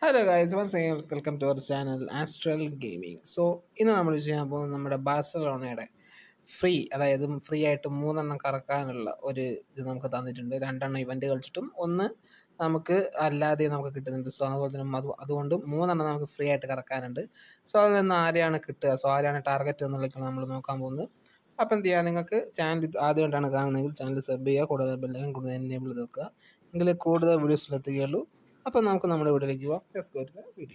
hello guys once again welcome to our channel Astral Gaming so ഇന്ന് നമ്മൾ ചെയ്യാൻ പോകുന്നത് നമ്മുടെ ബാഴ്സലോണയുടെ ഫ്രീ അതായത് ഫ്രീ ആയിട്ട് മൂന്നെണ്ണം കറക്കാനുള്ള ഒരു ഇത് നമുക്ക് തന്നിട്ടുണ്ട് രണ്ടെണ്ണം ഇവൻ്റ് കളിച്ചിട്ടും ഒന്ന് നമുക്ക് അല്ലാതെ നമുക്ക് കിട്ടുന്നുണ്ട് സോ അതുപോലെ തന്നെ അത് അതുകൊണ്ട് മൂന്നെണ്ണം നമുക്ക് ഫ്രീ ആയിട്ട് കറക്കാനുണ്ട് സോ അതിൽ നിന്ന് ആരെയാണ് കിട്ടുക സോ ആരെയാണ് ടാർഗറ്റ് എന്നുള്ളതൊക്കെയാണ് നമ്മൾ നോക്കാൻ പോകുന്നത് അപ്പോൾ എന്ത് ചെയ്യുക നിങ്ങൾക്ക് ചാനൽ ആദ്യമായിട്ടാണ് കാണുന്നതെങ്കിൽ ചാനൽ സബ് ചെയ്യുക കൂടുതൽ ബെല്ലൈക്കൻ കൂടുതൽ എനേബിൾ ചെയ്ത് വെക്കുക എങ്കിലേ കൂടുതൽ വീഡിയോസിൽ എത്തുകയുള്ളൂ അപ്പോൾ നമുക്ക് നമ്മുടെ വീഡിയോയിലേക്ക് പോവാം let's go to the video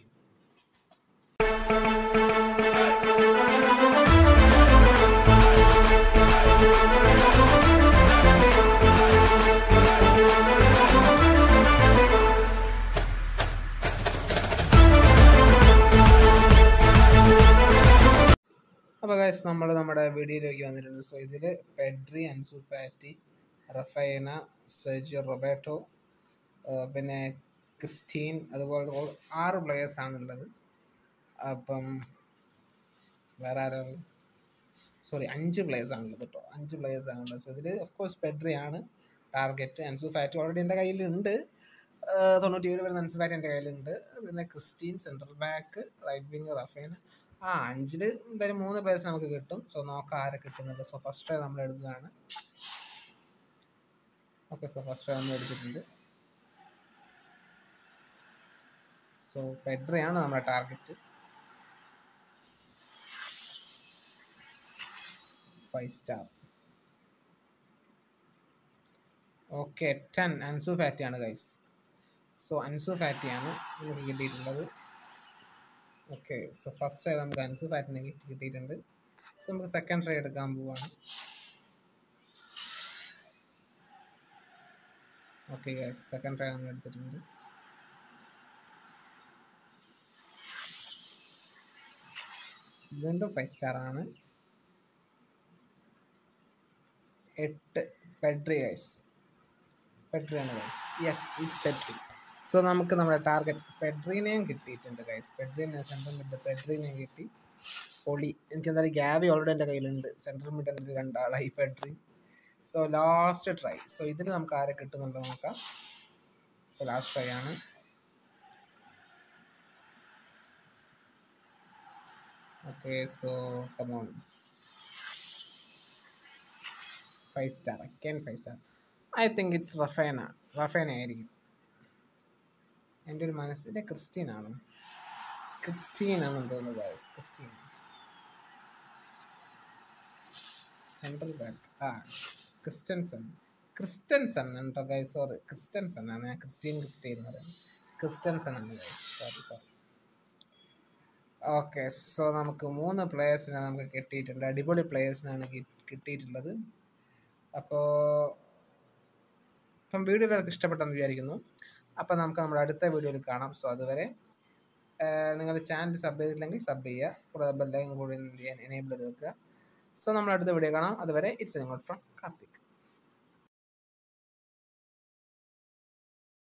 അപ്പോൾ ഗൈസ് നമ്മൾ നമ്മുടെ വീഡിയോയിലേക്ക് വന്നിട്ടുണ്ട് സോ ഇതിൽ Pedri Ansu Fati Raphinha Sergio Roberto പിന്നെ ക്രിസ്റ്റീൻ അതുപോലെ ആറ് പ്ലെയേഴ്സ് ആണുള്ളത് അപ്പം വേറെ ആരാണ് സോറി അഞ്ച് പ്ലേയേഴ്സ് ആണുള്ളത് കേട്ടോ അഞ്ച് പ്ലേയേഴ്സ് ആണുള്ളത് സോ ഇതിൽ ഓഫ് കോഴ്സ് പെഡ്രി ആണ് ടാർഗറ്റ് അൻസു ഫാറ്റി ഓൾറെഡി എൻ്റെ കയ്യിലുണ്ട് തൊണ്ണൂറ്റി ഏഴ് വരുന്ന അൻസു ഫാറ്റി എൻ്റെ കയ്യിലുണ്ട് പിന്നെ Christine central back right wing Raphinha ആ അഞ്ചിൽ എന്തായാലും മൂന്ന് പ്ലേയേഴ്സ് നമുക്ക് കിട്ടും സോ നോക്കാം ആരെ കിട്ടുന്നുണ്ട് സോ ഫസ്റ്റ് ട്രൈ നമ്മൾ എടുക്കുകയാണ് ഓക്കെ സോ ഫസ്റ്റ് ട്രൈ നമ്മൾ എടുത്തിട്ടുണ്ട് സോ പെഡ്രയാണ് നമ്മുടെ target five star okay ten Ansu ഫാറ്റിയാണ് ഗൈസ് സോ അൻസു ഫാറ്റിയാണ് നമുക്ക് കിട്ടിയിട്ടുള്ളത് ഓക്കെ സോ ഫസ്റ്റ് ട്രൈ നമുക്ക് അൻസു ഫാറ്റിനെ കിട്ടിയിട്ടുണ്ട് സോ നമുക്ക് സെക്കൻഡ് ട്രൈ എടുക്കാൻ പോവാണ് ഓക്കെ ഗൈസ് സെക്കൻഡ് ട്രൈ നമ്മൾ എടുത്തിട്ടുണ്ട് വീണ്ടും ഫൈവ് സ്റ്റാർ ആണ് എട്ട് പെഡ്രി ഗൈസ് പെഡ്രി ആണ് guys yes it's Pedri so നമുക്ക് നമ്മുടെ ടാർഗറ്റ് പെഡ്രീനെയും കിട്ടിയിട്ടുണ്ട് ഗൈസ് പെഡ്രീനെ സെൻട്രൽ മിഡ് പെഡ്രീനെയും കിട്ടി പൊളി എനിക്ക് എന്തായാലും ഗ്യാബി ഓൾറെഡി എൻ്റെ കയ്യിലുണ്ട് സെൻട്രൽ മിഡ് എൻ്റെ രണ്ടാളായി Pedri so last try so ഇതിൽ നമുക്ക് ആരെ കിട്ടുന്നുണ്ടോ നോക്കാം സോ ലാസ്റ്റ് ട്രൈ ആണ് okay so come on five star again five star i think it's Raphinha Raphinha ആയിരിക്കും എൻ്റെ ഒരു മനസ്സിലെ ക്രിസ്റ്റീൻ ആണ് ക്രിസ്റ്റീൻ ആണെന്ന് തോന്നുന്നു ഗൈസ് ക്രിസ്റ്റീൻ സെൻട്രൽ ബാക്ക് ആ ക്രിസ്റ്റൻസൺ ക്രിസ്റ്റൻസൺ കേട്ടോ ഗൈസ് സോറി ക്രിസ്റ്റൻസൺ ആണ് ഞാൻ ക്രിസ്റ്റീൻ ക്രിസ്റ്റീൻ എന്ന് പറയുന്നത് ക്രിസ്റ്റൻസൺ ആണ് guys sorry sorry okay so നമുക്ക് മൂന്ന് പ്ലേയേഴ്സിനെ നമുക്ക് കിട്ടിയിട്ടുണ്ട് അടിപൊളി പ്ലേയേഴ്സിനാണ് കിട്ടിയിട്ടുള്ളത് അപ്പോൾ ഇപ്പം വീഡിയോ എല്ലാവർക്കും ഇഷ്ടപ്പെട്ടെന്ന് വിചാരിക്കുന്നു അപ്പോൾ നമുക്ക് നമ്മുടെ അടുത്ത വീഡിയോയിൽ കാണാം സോ അതുവരെ നിങ്ങൾ ചാനൽ സബ് ചെയ്തില്ലെങ്കിൽ സബ് ചെയ്യുക കൂടാതെ ബെല്ലൈൻ കൂടി എനേബിൾ ചെയ്ത് വെക്കുക സോ നമ്മൾ അടുത്ത വീഡിയോ കാണാം അതുവരെ ഇറ്റ്സ് നിങ്ങോട്ട് ഫ്രം കാർത്തിക്